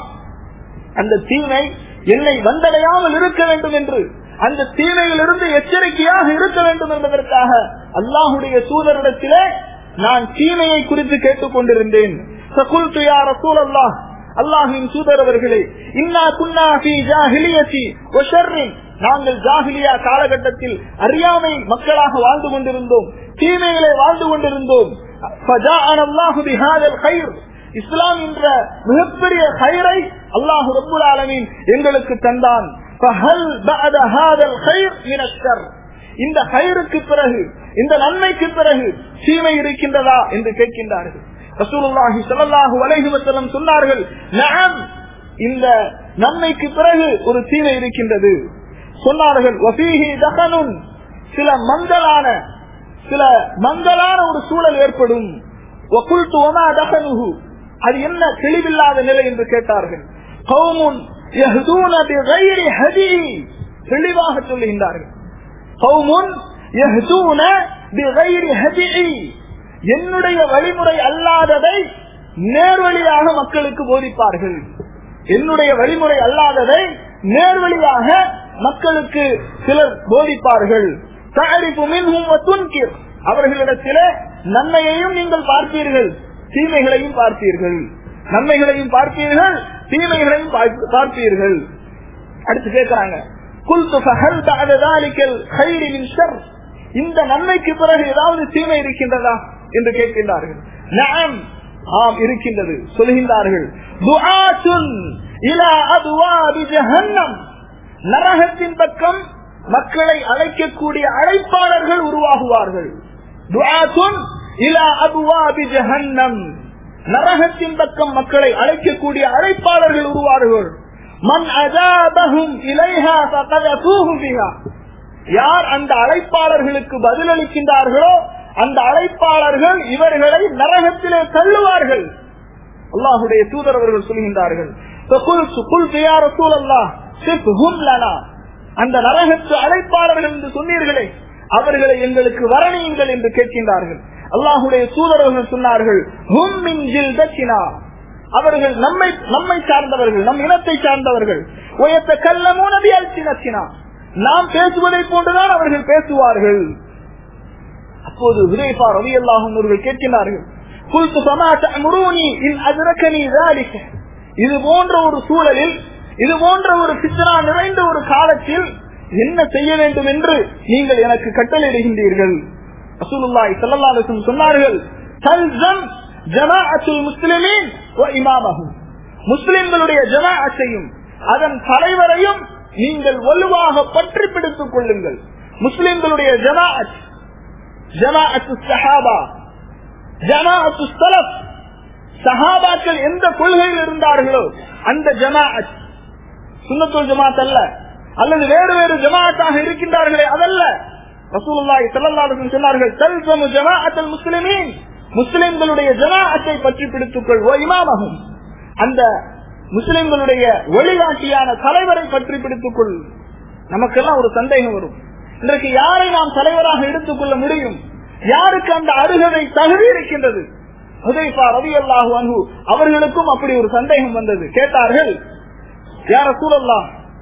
அந்த தீமை என்னை வந்தடையாமல் இருக்க வேண்டும் என்று அந்த தீமையிலிருந்து எச்சரிக்கையாக இருக்க வேண்டும் என்பதற்காக அல்லாஹுடைய தூதரிடத்திலே நான் தீமையை குறித்து கேட்டுக் கொண்டிருந்தேன் சகுல்து யா ரசூலல்லாஹ் அல்லாஹின் தூதர் அவர்களே இன்னா குன்னா ஃபீ ஜாஹிலியத்தி வ ஷர்ரின் நாங்கள் ஜாஹிலியா காலகட்டத்தில் அறியாமை மக்களாக வாழ்ந்து கொண்டிருந்தோம் தீமையிலே வாழ்ந்து கொண்டிருந்தோம் فجاءنا الله بهذا الخير இஸ்லாம் என்ற மிகப்பெரிய கயிறை அல்லாஹு ரப்புல் ஆலமீன் எங்களுக்கு தந்தான் فهل بعد هذا الخير من الشر இந்த கயிறுக்கு பிறகு இந்த நன்மைக்கு பிறகு தீமை இருக்கின்றதா என்று கேட்கின்றார்கள் ரசூலுல்லாஹி ஸல்லல்லாஹு அலைஹி வஸல்லம் சொன்னார்கள் நஅம் இந்த நன்மைக்கு பிறகு ஒரு தீமை இருக்கின்றது சொன்னார்கள் வஃபீஹி தகனுன் சில மங்கலான சில மங்கலான ஒரு சூழல் ஏற்படும் وَقُلْتُ وَمَا دَخَلُهُ அது என்ன தெளிவில்லாத நிலை என்று கேட்டார்கள் கௌமுன் يهدون بغير هدي தெளிவாக சொல்லுகின்றார்கள் கௌமுன் يهدون بغير هدي என்னுடைய வழிமுறை அல்லாததை நேர்வழியாக மக்களுக்கு போதிப்பார்கள் என்னுடைய வழிமுறை அல்லாததை நேர்வழியாக மக்களுக்கு சிலர் போதிப்பார்கள் தாரிப்பு மின்ஹும் துன்கிர் அவர்களிடத்திலே நன்மையையும் நீங்கள் பார்ப்பீர்கள் தீமைகளையும் பார்ப்பீர்கள் நன்மைகளையும் பார்ப்பீர்கள் தீமைகளையும் பார்ப்ப- பார்ப்பீர்கள் அடுத்து கேட்கிறாங்க குல்து ஃபஹல் பஅத தாலிகல் கைரி மின் ஷர் இந்த நன்மைக்கு பிறகு ஏதாவது தீமை இருக்கின்றதா என்று கேட்கின்றார்கள் நஅம் ஆம் இருக்கின்றது சொல்கின்றார்கள் துஆத்துன் இலா அப்வாபி ஜஹன்னம் நரகத்தின் பக்கம் மக்களை அழைக்கக்கூடிய அழைப்பாளர்கள் உருவாகுவார்கள் துஆத்துன் இலா அப்வாபி ஜஹன்னம் நரகத்தின் பக்கம் மக்களை அழைக்கக்கூடிய அழைப்பாளர்கள் உருவார்கள் மன் அஜாபஹும் இலைஹா ஃபகதூஹு பிஹா யார் அந்த அழைப்பாளர்களுக்கு பதிலளிக்கின்றார்களோ அந்த அழைப்பாளர்கள் இவர்களை நரகத்திலே தள்ளுவார்கள் அல்லாஹுடைய தூதர் அவர்கள் சொல்கின்றார்கள் فَقُلْتُ قُلْتُ يَا رَسُولَ اللَّهِ صِفْهُمْ لَنَا. அந்த நரகத்து அழைப்பாளர்கள் என்று சொன்னீர்களே அவர்களை எங்களுக்கு வர்ணியுங்கள் என்று கேட்கின்றார்கள் அல்லாஹுடைய தூதரவர்கள் சொன்னார்கள் "ஹும் மின் ஜில்தத்தினா." அவர்கள் நம்மை நம்மை சார்ந்தவர்கள் நம் இனத்தை சார்ந்தவர்கள் உயர்த்த கல்லமோ நபி அல்சினத்தினா நாம் பேசுவதை போன்றுதான் அவர்கள் பேசுவார்கள் அப்போது ஹுதைஃபா ரலியல்லாஹு அன்ஹு அவர்கள் கேட்கிறார்கள் குல்து ஃபமா தஅமுரூனி இன் அத்ரகனி ذلك இது போன்ற ஒரு சூழலில் இது போன்ற ஒரு பித்னா நிறைந்த ஒரு காலத்தில் என்ன செய்ய வேண்டும் என்று நீங்கள் எனக்கு கட்டளையிடுகின்றீர்கள் ரசூலுல்லாஹி ஸல்லல்லாஹு அலைஹி வஸல்லம் சொன்னார்கள் தல்சம் ஜமாஅத்துல் முஸ்லிமீன் வ இமாமஹும் முஸ்லிம்களுடைய ஜமாஅத்தையும் அதன் தலைவரையும் நீங்கள் வலுவாக பற்றி பிடித்துக் கொள்ளுங்கள் முஸ்லிம்களுடைய ஜமாஅத் ஜமாஅத்து சஹாபா ஜமாஅத்து சலப் சஹாபாக்கள் எந்த கொள்கையில் இருந்தார்களோ அந்த ஜமாஅத் சுன்னத்துல் ஜமாத் அல்ல அல்லது வேறு வேறு ஜமாஅத்தாக இருக்கின்றார்களே அதல்ல ரசூலுல்லாஹி ஸல்லல்லாஹு அலைஹி வஸல்லம் சொன்னார்கள் தல்சமு ஜமாஅத்துல் முஸ்லிமீன் முஸ்லிம்களுடைய ஜமாஅத்தை பற்றி பிடித்துக் கொள் ஓ இமாமஹும் அந்த முஸ்லிம்களுடைய வழிகாட்டியான தலைவரை பற்றி பிடித்துக் கொள் நமக்கெல்லாம் ஒரு சந்தேகம் வரும் இன்றைக்கு யாரை நாம் தலைவராக எடுத்துக் கொள்ள முடியும் யாருக்கு அந்த அருகதை தகுதி இருக்கின்றது ஹுதைஃபா ரலியல்லாஹு அன்ஹு அவர்களுக்கும் அப்படி ஒரு சந்தேகம் வந்தது கேட்டார்கள் யார சூழல்லாம்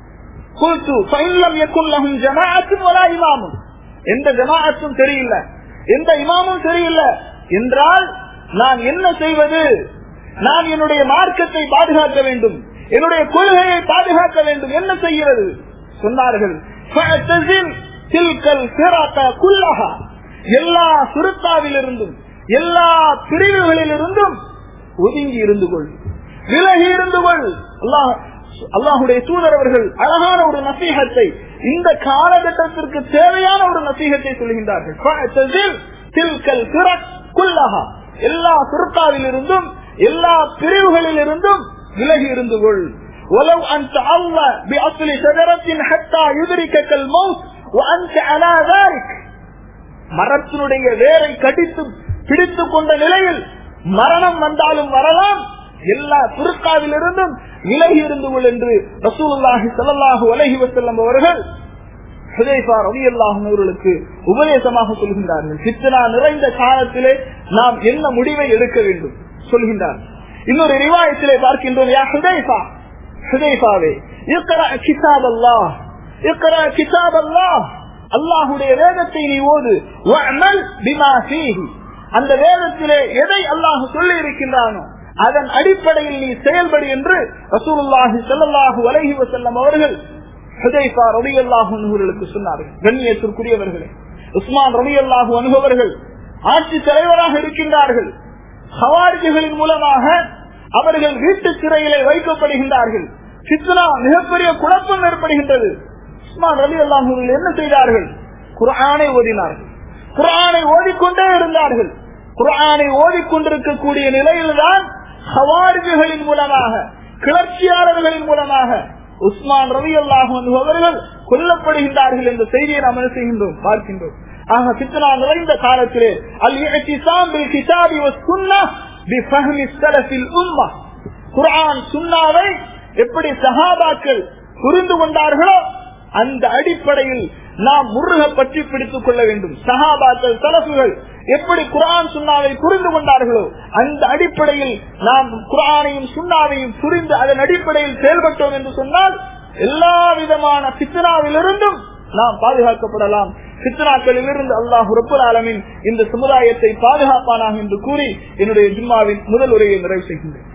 குல்து ஃபைன்லம் யக்குன் லஹும் ஜமாஅத்தும் வலா இமாமும் எந்த ஜமாஅத்தும் தெரியல எந்த இமாமும் தெரியல என்றால் நான் என்ன செய்வது நான் என்னுடைய மார்க்கத்தை பாதுகாக்க வேண்டும் என்னுடைய கொள்கையை பாதுகாக்க வேண்டும் என்ன செய்கிறது சொன்னார்கள் "ஃபஅ்தஸில் தில்கல் ஃபிரக குல்லஹா." எல்லா சுருத்தாவிலிருந்தும் எல்லா பிரிவுகளிலிருந்தும் ஒதுங்கி இருந்து கொள் விலகி இருந்து கொள் அல்லாஹ் அல்லாஹுடைய தூதர் அவர்கள் அழகான ஒரு நசீகத்தை இந்த காலகட்டத்திற்கு தேவையான ஒரு நசீகத்தை சொல்கின்றார்கள் "ஃபஅ்தஸில் தில்கல் ஃபிரக் குல்லஹா." எல்லா சுருத்தாவிலிருந்தும் எல்லா பிரிவுகளில் இருந்தும் விலகி இருந்து கொள் ولو أن تعلى بأصل شجرة حتى يدركك الموت وأنت على ذلك மரத்தினுடைய வேரை கடித்து பிடித்துக் கொண்ட நிலையில் மரணம் வந்தாலும் வரலாம் எல்லா துருக்காவிலிருந்தும் விலகி இருந்து கொள் என்று ரசூலுல்லாஹி ஸல்லல்லாஹு அலைஹி வஸல்லம் அவர்கள் ஹுதைஃபா ரலியல்லாஹு அவர்களுக்கு உபதேசமாக சொல்கின்றார்கள் ஃபித்னா நிறைந்த காலத்திலே நாம் என்ன முடிவை எடுக்க வேண்டும் சொல்கின்றார் இன்னொரு ரிவாயத்திலே பார்க்கின்றோம் யா ஹுதைஃபா ஹுதைஃபாவே இக்ரா கிதாப் அல்லாஹ் இக்ரா கிதாப் அல்லாஹ் அல்லாஹ்வுடைய வேதத்தை நீ ஓது வஅமல் பிமா ஃபீஹி அந்த வேதத்திலே எதை அல்லாஹ் சொல்லி இருக்கின்றானோ அதன் அடிப்படையில் நீ செயல்படு என்று ரசூலுல்லாஹி ஸல்லல்லாஹு அலைஹி வஸல்லம் அவர்கள் ஹுதைஃபா ரலியல்லாஹு அன்ஹுகளுக்கு சொன்னார்கள் கண்ணியத்திற்குரியவர்களே உஸ்மான் ரலியல்லாஹு அன்ஹுவர்கள் ஆட்சி தலைவராக இருக்கின்றார்கள் ஹவாரிஜிகளின் மூலமாக அவர்கள் வீட்டு சிறையிலே வைக்கப்படுகின்றார்கள் சித்னா மிகப்பெரிய குழப்பம் ஏற்படுகின்றது உஸ்மான் ரலி அல்லாஹூர்கள் என்ன செய்தார்கள் குர்ஆனை ஓதினார்கள் குர்ஆனை ஓதிக்கொண்டே இருந்தார்கள் குர்ஆனை ஓதிக்கொண்டிருக்கக்கூடிய நிலையில்தான் ஹவாரிஜிகளின் மூலமாக கிளர்ச்சியாளர்களின் மூலமாக உஸ்மான் ரவி அல்லாஹு அவர்கள் கொல்லப்படுகின்றார்கள் என்ற செய்தியை நாம் என்ன செய்கின்றோம் பார்க்கின்றோம் ஆக சித்தனா நிறைந்த காலத்திலே அல் இஹ்திசாம் பில் கிதாபி வஸ் சுன்னஹ் பிஃபஹ்மி ஸலஃபில் உம்மah குர்ஆன் சுன்னாவை எப்படி சஹாபாக்கள் புரிந்து கொண்டார்களோ அந்த அடிப்படையில் நாம் முருக பற்றி பிடித்துக் கொள்ள வேண்டும் சஹாபாக்கள் சலஃபுகள் எப்படி குர்ஆன் சுன்னாவை புரிந்து கொண்டார்களோ அந்த அடிப்படையில் நாம் குர்ஆனையும் சுன்னாவையும் புரிந்து அதன் அடிப்படையில் செயல்பட்டோம் என்று சொன்னால் எல்லா விதமான பித்னாவிலிருந்தும் நாம் பாதுகாக்கப்படலாம் பித்னாக்களில் இருந்து அல்லாஹ் ரப்புல் ஆலமின் இந்த சமுதாயத்தை பாதுகாப்பானாக என்று கூறி என்னுடைய ஜும்மாவின் முதல் உரையை நிறைவு செய்கின்றேன்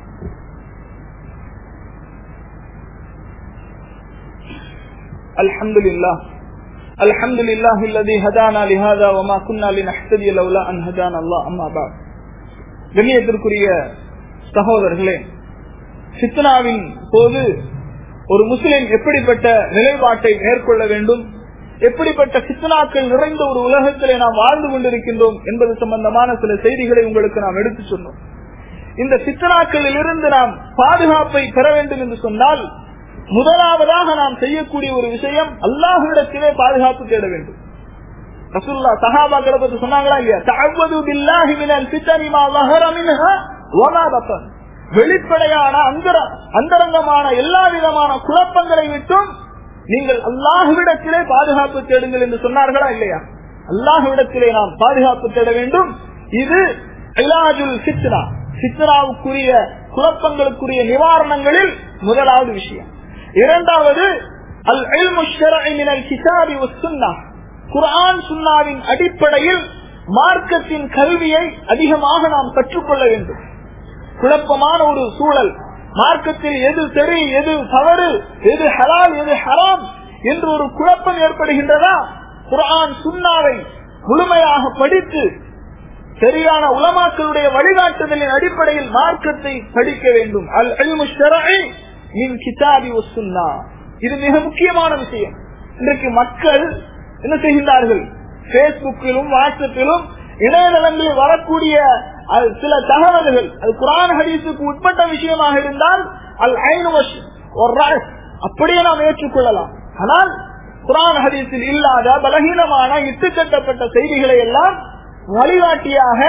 الحمد لله الحمد لله الذي هدانا لهذا وما كنا لنهتدي لولا ان هدانا الله اما بعد கண்ணியத்திற்குரிய சகோதரர்களே சித்தனாவின் போது ஒரு முஸ்லிம் எப்படிப்பட்ட நிலைப்பாட்டை மேற்கொள்ள வேண்டும் எப்படிப்பட்ட சித்தனாக்கள் நிறைந்த ஒரு உலகத்திலே நாம் வாழ்ந்து கொண்டிருக்கின்றோம் என்பது சம்பந்தமான சில செய்திகளை உங்களுக்கு நாம் எடுத்து சொன்னோம் இந்த சித்தனாக்களில் இருந்து நாம் பாதுகாப்பை பெற வேண்டும் என்று சொன்னால் முதலாவதாக நாம் செய்யக்கூடிய ஒரு விஷயம் அல்லாஹ்விடத்திலே பாதுகாப்பு தேட வேண்டும் ரசூல்லா சஹாபாக்களை பத்தி சொன்னாங்களா இல்லையா தஅவது பில்லாஹி மினல் ஃபித்னி மா ظهر منها وما بطن வெளிப்படையான அந்தர அந்தரங்கமான எல்லா விதமான குழப்பங்களை விட்டும் நீங்கள் அல்லாஹ்விடத்திலே பாதுகாப்பு தேடுங்கள் என்று சொன்னார்களா இல்லையா அல்லாஹ்விடத்திலே நாம் பாதுகாப்பு தேட வேண்டும் இது இலாஜுல் சித்ரா சித்ராவுக்குரிய குழப்பங்களுக்குரிய நிவாரணங்களில் முதலாவது விஷயம் இரண்டாவது அல் இல்மு ஷரஇ மினல் கிதாபி வஸ் சுன்னah குர்ஆன் சுன்னாவின் அடிப்படையில் மார்க்கத்தின் கல்வியை அதிகமாக நாம் கற்றுக்கொள்ள வேண்டும் குழப்பமான ஒரு சூழல் மார்க்கத்தில் எது சரி எது தவறு எது ஹலால் எது ஹராம் என்று ஒரு குழப்பம் ஏற்படுகின்றதா குர்ஆன் சுன்னாவை முழுமையாக படித்து சரியான உலமாக்களுடைய வழிகாட்டுதலின் அடிப்படையில் மார்க்கத்தை படிக்க வேண்டும் அல் இல்மு ஷரஇ மின் கிதாபி வஸ் சுன்னா இது மிக முக்கியமான விஷயம் இன்றைக்கு மக்கள் என்ன செய்கின்றார்கள் பேஸ்புக்கிலும் வாட்ஸ்அப்பிலும் இணையதளங்களில் வரக்கூடிய அது சில தகவல்கள் அது குரான் ஹதீஸுக்கு உட்பட்ட விஷயமாக இருந்தால் அல் ஐநு ஒரு ராஸ் அப்படியே நாம் ஏற்றுக்கொள்ளலாம் ஆனால் குரான் ஹதீஸில் இல்லாத பலகீனமான இட்டுக்கட்டப்பட்ட செய்திகளை எல்லாம் வழிகாட்டியாக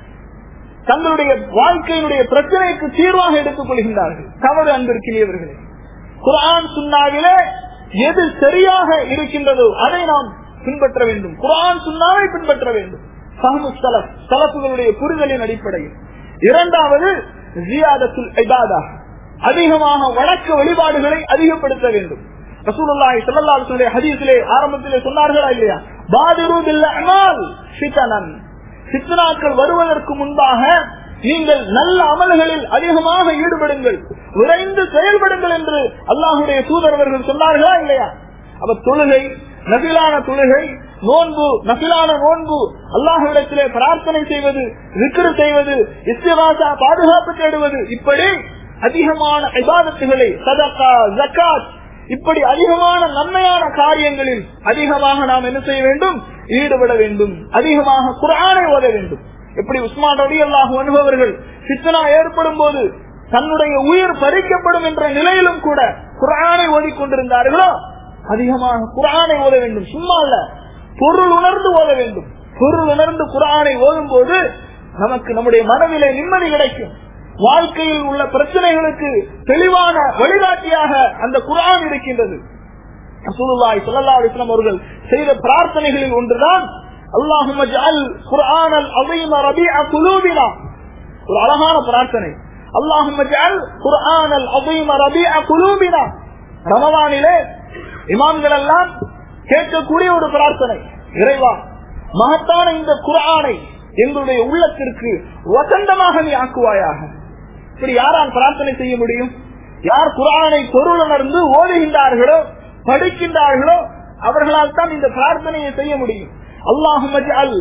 தங்களுடைய வாழ்க்கையினுடைய பிரச்சனைக்கு தீர்வாக எடுத்துக் கொள்கின்றார்கள் தவறு அன்பிற்கிறியவர்களே குரான் சுன்னாவிலே எது சரியாக இருக்கின்றதோ அதை நாம் பின்பற்ற வேண்டும் குரான் சுன்னாவை பின்பற்ற வேண்டும் சஹமு சலப் சலப்புகளுடைய புரிதலின் அடிப்படையில் இரண்டாவது ஜியாதத்துல் இபாதா அதிகமாக வழக்க வழிபாடுகளை அதிகப்படுத்த வேண்டும் ரசூலுல்லாஹி ஸல்லல்லாஹு அலைஹி வஸல்லம் ஹதீஸிலே ஆரம்பத்திலே சொன்னார்களா இல்லையா பாதிரு பில் அமால் ஃபிதனன் ஃபித்னாக்கள் வருவதற்கு முன்பாக நீங்கள் நல்ல அமல்களில் அதிகமாக ஈடுபடுங்கள் விரைந்து செயல்படுங்கள் என்று அல்லாஹுடைய தூதரவர்கள் சொன்னார்களா இல்லையா அப்ப தொழுகை நபிலான தொழுகை நோன்பு நபிலான நோன்பு அல்லாஹிடத்திலே பிரார்த்தனை செய்வது விக்கிர செய்வது இஸ்திவாசா பாதுகாப்பு தேடுவது இப்படி அதிகமான இபாதத்துகளை சதக்கா ஜக்காத் இப்படி அதிகமான நன்மையான காரியங்களில் அதிகமாக நாம் என்ன செய்ய வேண்டும் ஈடுபட வேண்டும் அதிகமாக குரானை ஓத வேண்டும் எப்படி உஸ்மான் ரவி அல்லாஹ் அனுபவர்கள் சித்தனா ஏற்படும் போது தன்னுடைய உயிர் பறிக்கப்படும் என்ற நிலையிலும் கூட குரானை ஓதிக்கொண்டிருந்தார்களோ அதிகமாக குரானை ஓத வேண்டும் சும்மா அல்ல பொருள் உணர்ந்து ஓத வேண்டும் பொருள் உணர்ந்து குரானை ஓதும் போது நமக்கு நம்முடைய மனதிலே நிம்மதி கிடைக்கும் வாழ்க்கையில் உள்ள பிரச்சனைகளுக்கு தெளிவான வழிகாட்டியாக அந்த குரான் இருக்கின்றது ரசூலுல்லாஹி ஸல்லல்லாஹு அலைஹி வஸல்லம் அவர்கள் செய்த பிரார்த்தனைகளில் ஒன்றுதான் அல்லாஹும்ம ஜஅல் குர்ஆனல் அஸீம ரபீஅ குலூபினா ஒரு அழகான பிரார்த்தனை அல்லாஹும்ம ஜஅல் குர்ஆனல் அஸீம ரபீஅ குலூபினா ரமலானிலே இமாம்கள் எல்லாம் கேட்கக்கூடிய ஒரு பிரார்த்தனை இறைவா மகத்தான இந்த குரானை எங்களுடைய உள்ளத்திற்கு வசந்தமாக நீ ஆக்குவாயாக இப்படி யாரால் பிரார்த்தனை செய்ய முடியும் யார் குரானை பொருளுணர்ந்து ஓதுகின்றார்களோ படிக்கின்றார்களோ அவர்களால் தான் இந்த பிரார்த்தனையை செய்ய முடியும் அல்லாஹும்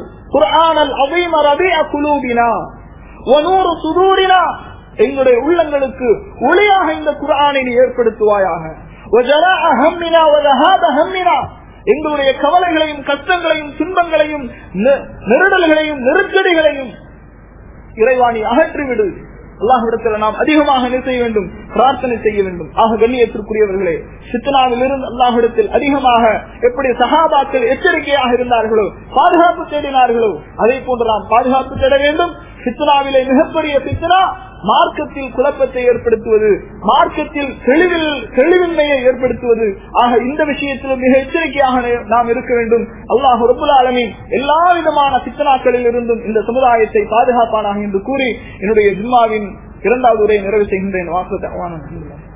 குரானல் அவைம ரபிஅ குலூபினா ஒனூறு சுதூரினா எங்களுடைய உள்ளங்களுக்கு ஒளியாக இந்த குரானை நீ ஏற்படுத்துவாயாக وجلاء همنا وذهاب همنا எங்களுடைய கவலைகளையும் கஷ்டங்களையும் துன்பங்களையும் நெருடல்களையும் நெருக்கடிகளையும் இறைவாணி அகற்றிவிடு அல்லாஹிடத்துல நாம் அதிகமாக என்ன செய்ய வேண்டும் பிரார்த்தனை செய்ய வேண்டும் ஆக கண்ணியத்திற்குரியவர்களே சித்தனாவில் இருந்து அல்லாஹிடத்தில் அதிகமாக எப்படி சகாபாக்கள் எச்சரிக்கையாக இருந்தார்களோ பாதுகாப்பு தேடினார்களோ அதே போன்று நாம் பாதுகாப்பு தேட வேண்டும் சித்தனாவிலே மிகப்பெரிய சித்தனா மார்க்கத்தில் குழப்பத்தை ஏற்படுத்துவது மார்க்கத்தில் தெளிவில் தெளிவின்மையை ஏற்படுத்துவது ஆக இந்த விஷயத்திலும் மிக எச்சரிக்கையாக நாம் இருக்க வேண்டும் அல்லாஹ் ரபுல் ஆலமின் எல்லா விதமான சித்தனாக்களில் இருந்தும் இந்த சமுதாயத்தை பாதுகாப்பானாக என்று கூறி என்னுடைய ஜிம்மாவின் இரண்டாவது உரையை நிறைவு செய்கின்றேன் வாக்கு